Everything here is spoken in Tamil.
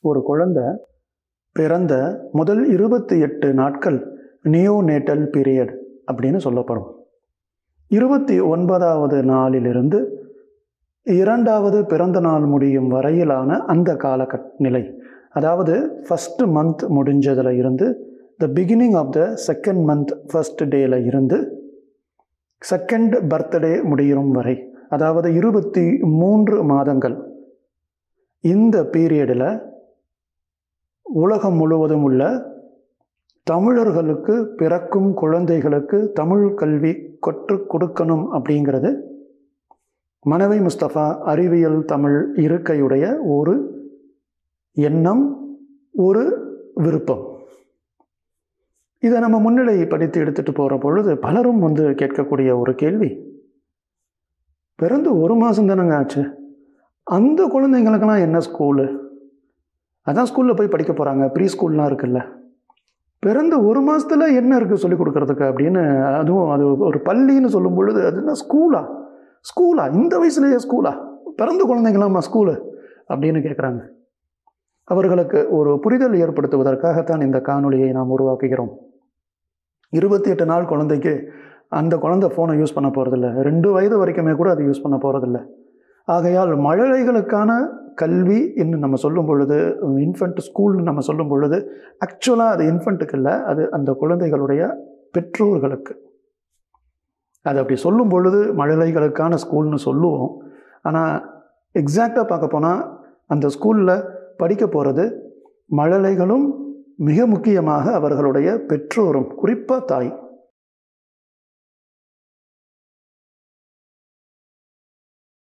ஒரு குழந்தை பிறந்த முதல் இருபத்தி எட்டு நாட்கள் நியோநேட்டல் பீரியட் அப்படின்னு சொல்லப்படும் இருபத்தி ஒன்பதாவது நாளிலிருந்து இரண்டாவது பிறந்த நாள் முடியும் வரையிலான அந்த காலகட் நிலை அதாவது ஃபஸ்ட்டு மந்த் முடிஞ்சதில் இருந்து the beginning of the second month first டேல இருந்து செகண்ட் பர்த்டே முடியும் வரை அதாவது இருபத்தி மூன்று மாதங்கள் இந்த பீரியடில் உலகம் முழுவதும் உள்ள தமிழர்களுக்கு பிறக்கும் குழந்தைகளுக்கு தமிழ் கல்வி கற்றுக் கொடுக்கணும் அப்படிங்கிறது மனவை முஸ்தபா அறிவியல் தமிழ் இருக்கையுடைய ஒரு எண்ணம் ஒரு விருப்பம் இதை நம்ம முன்னிலை படித்து எடுத்துகிட்டு போகிற பொழுது பலரும் வந்து கேட்கக்கூடிய ஒரு கேள்வி பிறந்து ஒரு மாதம் தானங்க ஆச்சு அந்த குழந்தைங்களுக்கெல்லாம் என்ன ஸ்கூலு அதான் ஸ்கூலில் போய் படிக்க போகிறாங்க ப்ரீ ஸ்கூல்லாம் இருக்குல்ல பிறந்த ஒரு மாதத்தில் என்ன இருக்குது சொல்லிக் கொடுக்கறதுக்கு அப்படின்னு அதுவும் அது ஒரு பள்ளின்னு சொல்லும் பொழுது அது என்ன ஸ்கூலா ஸ்கூலா இந்த வயசுலேயே ஸ்கூலா பிறந்த குழந்தைங்களாம்மா ஸ்கூலு அப்படின்னு கேட்குறாங்க அவர்களுக்கு ஒரு புரிதல் ஏற்படுத்துவதற்காகத்தான் இந்த காணொளியை நாம் உருவாக்குகிறோம் இருபத்தி எட்டு நாள் குழந்தைக்கு அந்த குழந்தை ஃபோனை யூஸ் பண்ண போகிறதில்ல ரெண்டு வயது வரைக்குமே கூட அதை யூஸ் பண்ண போகிறதில்ல ஆகையால் மழலைகளுக்கான கல்வி என்று நம்ம சொல்லும் பொழுது இன்ஃபென்ட் ஸ்கூல்னு நம்ம சொல்லும் பொழுது ஆக்சுவலாக அது இன்ஃபென்ட்டுக்கு இல்லை அது அந்த குழந்தைகளுடைய பெற்றோர்களுக்கு அது அப்படி சொல்லும் பொழுது மழலைகளுக்கான ஸ்கூல்னு சொல்லுவோம் ஆனால் எக்ஸாக்டாக பார்க்க போனால் அந்த ஸ்கூலில் படிக்க போகிறது மழலைகளும் மிக முக்கியமாக அவர்களுடைய பெற்றோரும் குறிப்பாக தாய்